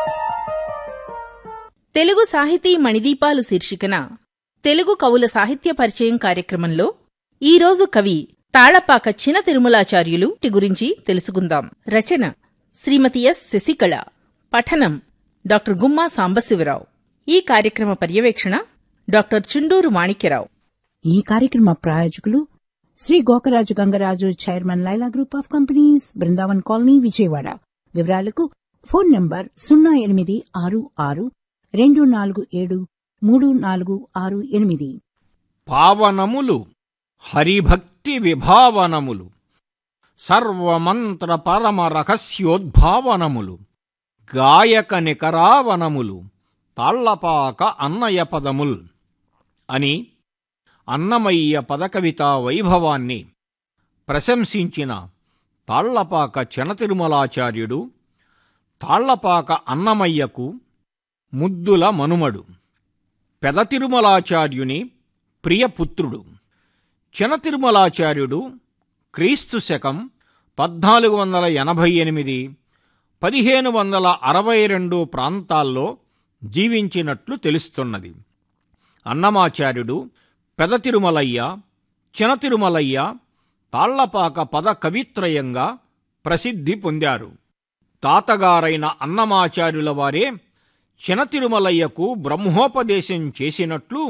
తెలుగు సాహితీ మణిదీపాలు శీర్షికన తెలుగు కవుల సాహిత్య పరిచయం కార్యక్రమంలో ఈరోజు కవి తాళపాక చిన తిరుమలాచార్యులు టి గురించి తెలుసుకుందాం రచన శ్రీమతి ఎస్ శశికళ పఠనం డాక్టర్ గుమ్మా సాంబశివరావు ఈ కార్యక్రమ పర్యవేక్షణ డాక్టర్ చుండూరు మాణిక్యరావు ఈ కార్యక్రమ ప్రాయోజకులు Shri Gokaraju Gangaraju chairman Laila group of companies Brindavan colony Vijayawada వివరాలకు ఫోన్ నంబర్ సున్నా ఎనిమిది ఆరు ఆరు రెండు నాలుగు ఏడు మూడు నాలుగు ఆరు ఎనిమిది పావనములు హరిభక్తి విభావనములు సర్వమంత్ర పరమ రహస్యోద్భావనములు గాయక నికరావనములు తాళ్లపాక అన్నయ పదముల్ అని అన్నమయ్య పదకవితా వైభవాన్ని ప్రశంసించిన తాళ్లపాక చెనతిరుమలాచార్యుడు తాళ్లపాక అన్నమయ్యకు ముద్దుల మనుమడు పెదతిరుమలాచార్యుని ప్రియపుత్రుడు చెనతిరుమలాచార్యుడు క్రీస్తు శకం పద్నాలుగు వందల ఎనభై ఎనిమిది పదిహేను వందల అరవై రెండు ప్రాంతాల్లో జీవించినట్లు తెలుస్తున్నది అన్నమాచార్యుడు పెదతిరుమలయ్య చినతిరుమలయ్య తాళ్లపాక పద కవిత్రయంగా ప్రసిద్ధి పొందారు తాతగారైన అన్నమాచార్యుల వారే చినతిరుమలయ్యకు బ్రహ్మోపదేశం చేసినట్లు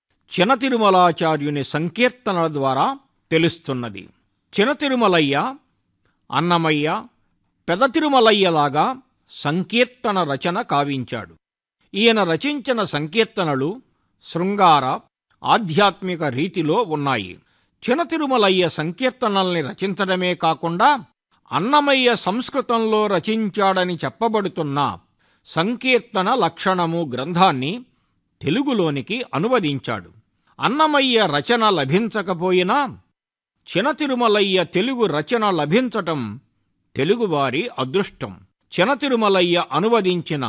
చినతిరుమలాచార్యుని సంకీర్తనల ద్వారా తెలుస్తున్నది చినతిరుమలయ్య అన్నమయ్య పెదతిరుమలయ్యలాగా సంకీర్తన రచన కావించాడు ఈయన రచించిన సంకీర్తనలు శృంగార ఆధ్యాత్మిక రీతిలో ఉన్నాయి చినతిరుమలయ్య సంకీర్తనల్ని రచించడమే కాకుండా అన్నమయ్య సంస్కృతంలో రచించాడని చెప్పబడుతున్న సంకీర్తన లక్షణము గ్రంథాన్ని తెలుగులోనికి అనువదించాడు అన్నమయ్య రచన లభించకపోయినా చినతిరుమలయ్య తెలుగు రచన లభించటం తెలుగువారి అదృష్టం చినతిరుమలయ్య అనువదించిన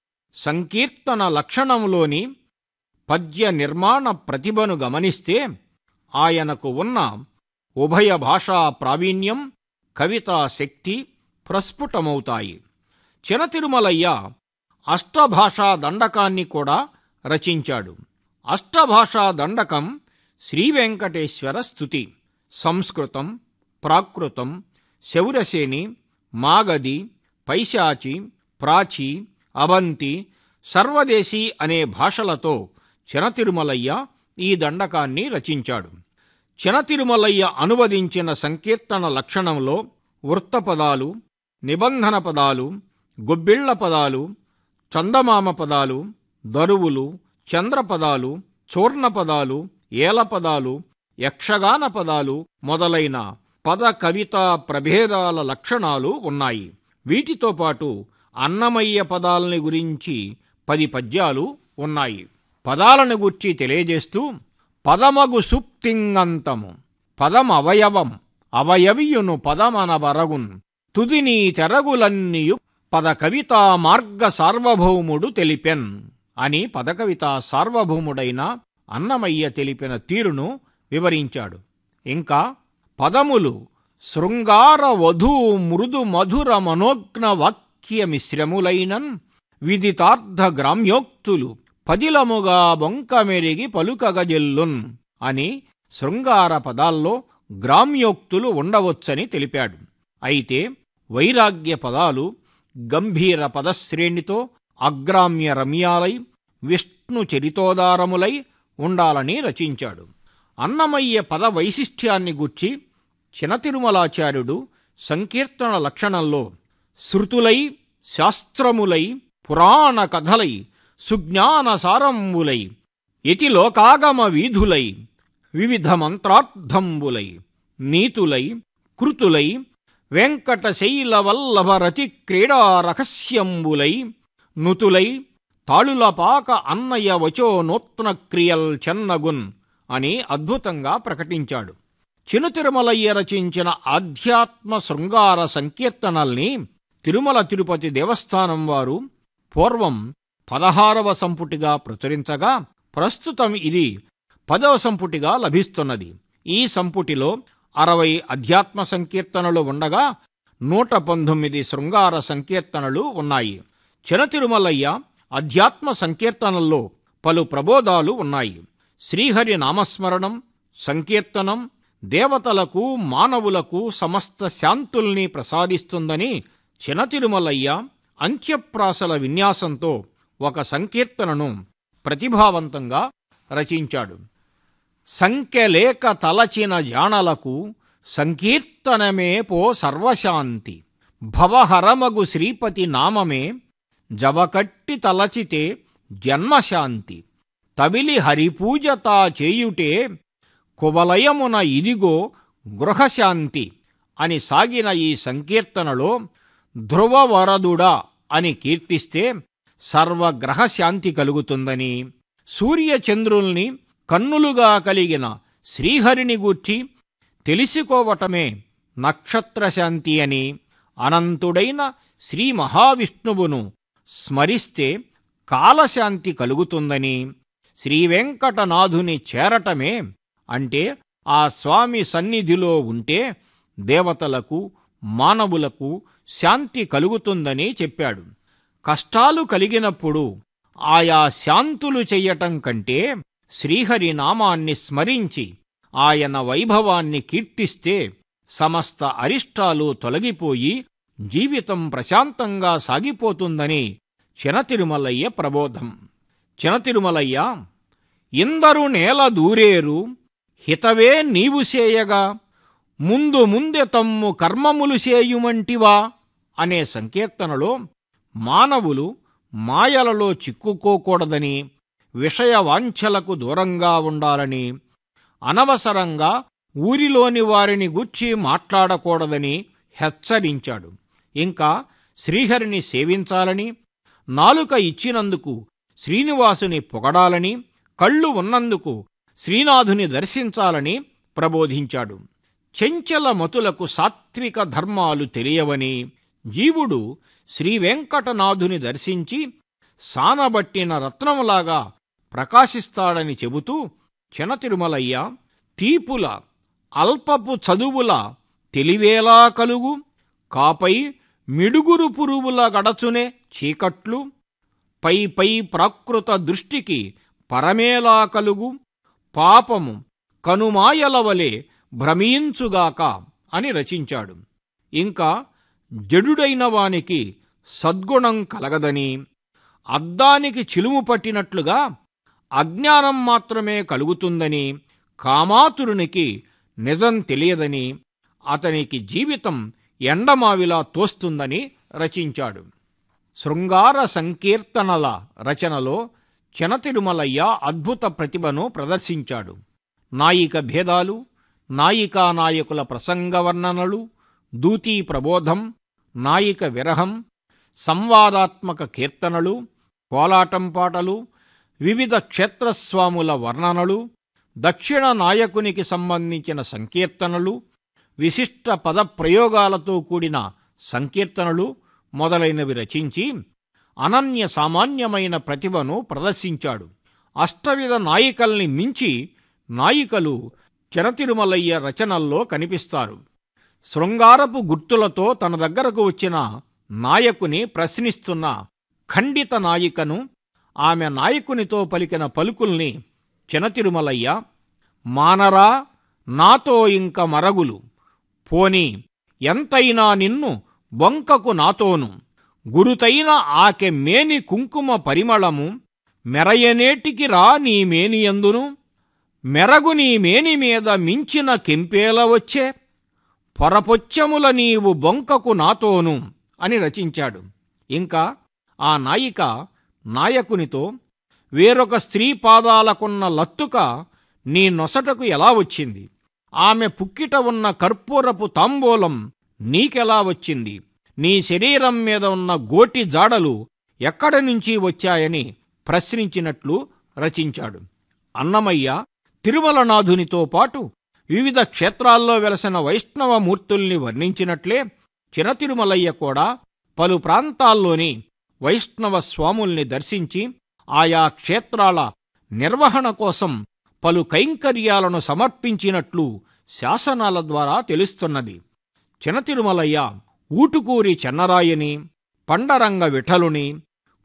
సంకీర్తన లక్షణంలోని పద్య నిర్మాణ ప్రతిభను గమనిస్తే ఆయనకు ఉన్న ఉభయ భాషా ప్రావీణ్యం కవితా శక్తి ప్రస్ఫుటమవుతాయి చినతిరుమలయ్య అష్టభాషా దండకాన్ని కూడా రచించాడు అష్టభాషా దండకం శ్రీవెంకటేశ్వర స్థుతి సంస్కృతం ప్రాకృతం శౌరసేని మాగధి పైశాచి ప్రాచి అవంతి సర్వదేశీ అనే భాషలతో చినతిరుమలయ్య ఈ దండకాన్ని రచించాడు చినతిరుమలయ్య అనువదించిన సంకీర్తన లక్షణంలో వృత్తపదాలు నిబంధన పదాలు గొబ్బిళ్ల పదాలు చందమామ పదాలు దరువులు చంద్రపదాలు చూర్ణపదాలు ఏలపదాలు యక్షగాన పదాలు మొదలైన పద కవితా ప్రభేదాల లక్షణాలు ఉన్నాయి వీటితో పాటు అన్నమయ్య పదాలని గురించి పది పద్యాలు ఉన్నాయి పదాలను గుర్చి తెలియజేస్తూ పదమగు సుప్తింగంతము పదమవయవం అవయవియును పదమనబరగున్ తుదినీ తెరగులన్నీయు పద కవితా మార్గ సార్వభౌముడు తెలిపెన్ అని పదకవిత సార్వభౌముడైన అన్నమయ్య తెలిపిన తీరును వివరించాడు ఇంకా పదములు శృంగార వధూ మృదు మధుర మనోజ్ఞ వాక్య మిశ్రములైనన్ విదితార్థ గ్రామ్యోక్తులు పదిలముగా బొంకమెరిగి పలుకగజెల్లున్ అని శృంగార పదాల్లో గ్రామ్యోక్తులు ఉండవచ్చని తెలిపాడు అయితే వైరాగ్య పదాలు గంభీర పదశ్రేణితో అగ్రామ్య రమ్యాలై విష్ణు చరితోదారములై ఉండాలని రచించాడు అన్నమయ్య పద వైశిష్ట్యాన్ని గుర్చి చినతిరుమలాచార్యుడు సంకీర్తన లక్షణంలో శృతులై శాస్త్రములై పురాణ కథలై సుజ్ఞాన సారంబులై ఇతి లోకాగమ వీధులై వివిధ మంత్రార్థంబులై నీతులై కృతులై వెంకటశైల వల్లభ రతి క్రీడా రహస్యంబులై నుతులై తాళులపాక అన్నయ్య వచో నూత్న క్రియల్ చెన్నగున్ అని అద్భుతంగా ప్రకటించాడు చినుతిరుమలయ్య రచించిన ఆధ్యాత్మ శృంగార సంకీర్తనల్ని తిరుమల తిరుపతి దేవస్థానం వారు పూర్వం పదహారవ సంపుటిగా ప్రచురించగా ప్రస్తుతం ఇది పదవ సంపుటిగా లభిస్తున్నది ఈ సంపుటిలో అరవై అధ్యాత్మ సంకీర్తనలు ఉండగా నూట పంతొమ్మిది శృంగార సంకీర్తనలు ఉన్నాయి చినతిరుమలయ్య అధ్యాత్మ సంకీర్తనల్లో పలు ప్రబోధాలు ఉన్నాయి శ్రీహరి నామస్మరణం సంకీర్తనం దేవతలకు మానవులకు సమస్త శాంతుల్ని ప్రసాదిస్తుందని చినతిరుమలయ్య అంత్యప్రాసల విన్యాసంతో ఒక సంకీర్తనను ప్రతిభావంతంగా రచించాడు సంఖ్యలేక తలచిన జాణలకు సంకీర్తనమే పో సర్వశాంతి భవహరమగు శ్రీపతి నామమే జవకట్టి తలచితే జన్మశాంతి తవిలి హరిపూజతా చేయుటే కువలయమున ఇదిగో గృహశాంతి అని సాగిన ఈ సంకీర్తనలో ధ్రువవరదుడా అని కీర్తిస్తే సర్వగ్రహశాంతి కలుగుతుందని సూర్యచంద్రుల్ని కన్నులుగా కలిగిన శ్రీహరిని గూర్చి తెలుసుకోవటమే నక్షత్రశాంతి అని అనంతుడైన శ్రీ మహావిష్ణువును స్మరిస్తే కాలశాంతి కలుగుతుందని శ్రీవెంకటనాథుని చేరటమే అంటే ఆ స్వామి సన్నిధిలో ఉంటే దేవతలకు మానవులకు శాంతి కలుగుతుందని చెప్పాడు కష్టాలు కలిగినప్పుడు ఆయా శాంతులు చెయ్యటం కంటే శ్రీహరి నామాన్ని స్మరించి ఆయన వైభవాన్ని కీర్తిస్తే సమస్త అరిష్టాలు తొలగిపోయి జీవితం ప్రశాంతంగా సాగిపోతుందని చినతిరుమలయ్య ప్రబోధం చినతిరుమలయ్య ఇందరు నేల దూరేరు హితవే నీవు చేయగా ముందు ముందె తమ్ము కర్మములు చేయుమంటివా అనే సంకీర్తనలో మానవులు మాయలలో చిక్కుకోకూడదని విషయ వాంఛలకు దూరంగా ఉండాలని అనవసరంగా ఊరిలోని వారిని గుచ్చి మాట్లాడకూడదని హెచ్చరించాడు ఇంకా శ్రీహరిని సేవించాలని నాలుక ఇచ్చినందుకు శ్రీనివాసుని పొగడాలని కళ్ళు ఉన్నందుకు శ్రీనాథుని దర్శించాలని ప్రబోధించాడు చెంచల మతులకు సాత్విక ధర్మాలు తెలియవని జీవుడు శ్రీవెంకటనాథుని దర్శించి సానబట్టిన రత్నములాగా ప్రకాశిస్తాడని చెబుతూ చినతిరుమలయ్య తీపుల అల్పపు చదువుల తెలివేలా కలుగు కాపై మిడుగురు పురుగుల గడచునే చీకట్లు పై పై ప్రాకృత దృష్టికి పరమేలా కలుగు పాపము కనుమాయల వలె భ్రమించుగాక అని రచించాడు ఇంకా జడుడైన వానికి సద్గుణం కలగదని అద్దానికి చిలుము పట్టినట్లుగా అజ్ఞానం మాత్రమే కలుగుతుందని కామాతురునికి నిజం తెలియదని అతనికి జీవితం ఎండమావిలా తోస్తుందని రచించాడు శృంగార సంకీర్తనల రచనలో చినతిరుమలయ్య అద్భుత ప్రతిభను ప్రదర్శించాడు నాయిక భేదాలు నాయికా నాయకుల ప్రసంగ వర్ణనలు దూతీ ప్రబోధం నాయిక విరహం సంవాదాత్మక కీర్తనలు కోలాటం పాటలు వివిధ క్షేత్రస్వాముల వర్ణనలు దక్షిణ నాయకునికి సంబంధించిన సంకీర్తనలు విశిష్ట పద ప్రయోగాలతో కూడిన సంకీర్తనలు మొదలైనవి రచించి అనన్య సామాన్యమైన ప్రతిభను ప్రదర్శించాడు అష్టవిధ నాయికల్ని మించి నాయికలు చిరతిరుమలయ్య రచనల్లో కనిపిస్తారు శృంగారపు గుర్తులతో తన దగ్గరకు వచ్చిన నాయకుని ప్రశ్నిస్తున్న ఖండిత నాయికను ఆమె నాయకునితో పలికిన పలుకుల్ని చినతిరుమలయ్య మానరా నాతో ఇంక మరగులు పోని ఎంతైనా నిన్ను బొంకకు నాతోను గురుతైన ఆకె మేని కుంకుమ పరిమళము మెరయనేటికి రా నీ మేనియందును మెరగు నీ మేని మీద మించిన కెంపేల వచ్చే పొరపొచ్చముల నీవు బొంకకు నాతోను అని రచించాడు ఇంకా ఆ నాయిక నాయకునితో వేరొక స్త్రీ పాదాలకున్న లత్తుక నీ నొసటకు ఎలా వచ్చింది ఆమె పుక్కిట ఉన్న కర్పూరపు తాంబూలం నీకెలా వచ్చింది నీ శరీరం మీద ఉన్న గోటి జాడలు ఎక్కడి నుంచి వచ్చాయని ప్రశ్నించినట్లు రచించాడు అన్నమయ్య తిరుమలనాథునితో పాటు వివిధ క్షేత్రాల్లో వెలసిన వైష్ణవ మూర్తుల్ని వర్ణించినట్లే చినతిరుమలయ్య కూడా పలు ప్రాంతాల్లోని వైష్ణవ స్వాముల్ని దర్శించి ఆయా క్షేత్రాల నిర్వహణ కోసం పలు కైంకర్యాలను సమర్పించినట్లు శాసనాల ద్వారా తెలుస్తున్నది చినతిరుమలయ్య ఊటుకూరి చెన్నరాయని పండరంగ విఠలుని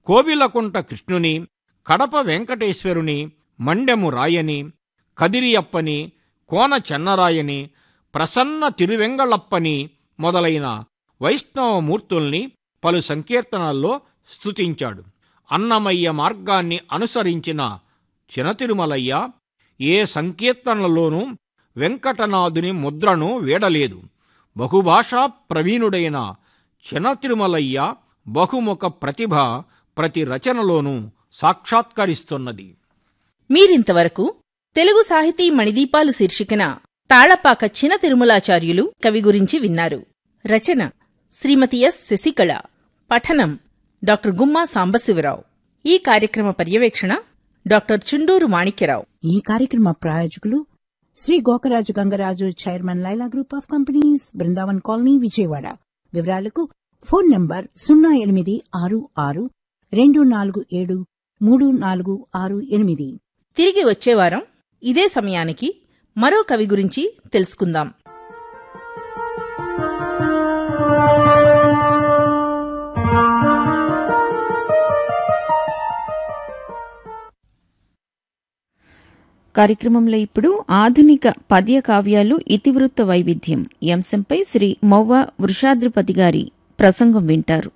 కోవిలకుంట కృష్ణుని కడప వెంకటేశ్వరుని మండెము రాయని కదిరియప్పని కోన చెన్నరాయని ప్రసన్న తిరువెంగళప్పని మొదలైన వైష్ణవమూర్తుల్ని పలు సంకీర్తనల్లో స్తుతించాడు అన్నమయ్య మార్గాన్ని అనుసరించిన చినతిరుమలయ్య ఏ సంకీర్తనలోనూ వెంకటనాథుని ముద్రను వీడలేదు బహుభాషా ప్రవీణుడైన చినతిరుమలయ్య బహుముఖ ప్రతిభ ప్రతి రచనలోనూ సాక్షాత్కరిస్తున్నది మీరింతవరకు తెలుగు సాహితీ మణిదీపాలు శీర్షికన తాళపాక చిన తిరుమలాచార్యులు కవి గురించి విన్నారు రచన శ్రీమతి ఎస్ శశికళ పఠనం డాక్టర్ గుమ్మా సాంబశివరావు ఈ కార్యక్రమ పర్యవేక్షణ డాక్టర్ చుండూరు మాణిక్యరావు ఈ కార్యక్రమ ప్రాయోజకులు Shri Gokaraju Gangaraju chairman Laila group of companies Brindavan colony Vijayawada వివరాలకు ఫోన్ నంబర్ సున్నా ఎనిమిది ఆరు ఆరు రెండు నాలుగు ఏడు మూడు నాలుగు ఆరు ఎనిమిది తిరిగి వచ్చే వారం ఇదే సమయానికి మరో కవి గురించి తెలుసుకుందాం కార్యక్రమంలో ఇప్పుడు ఆధునిక పద్య కావ్యాలు ఇతివృత్త వైవిధ్యం ఈ అంశంపై శ్రీ మొవ్వ వృషాద్రిపతి గారి ప్రసంగం వింటారు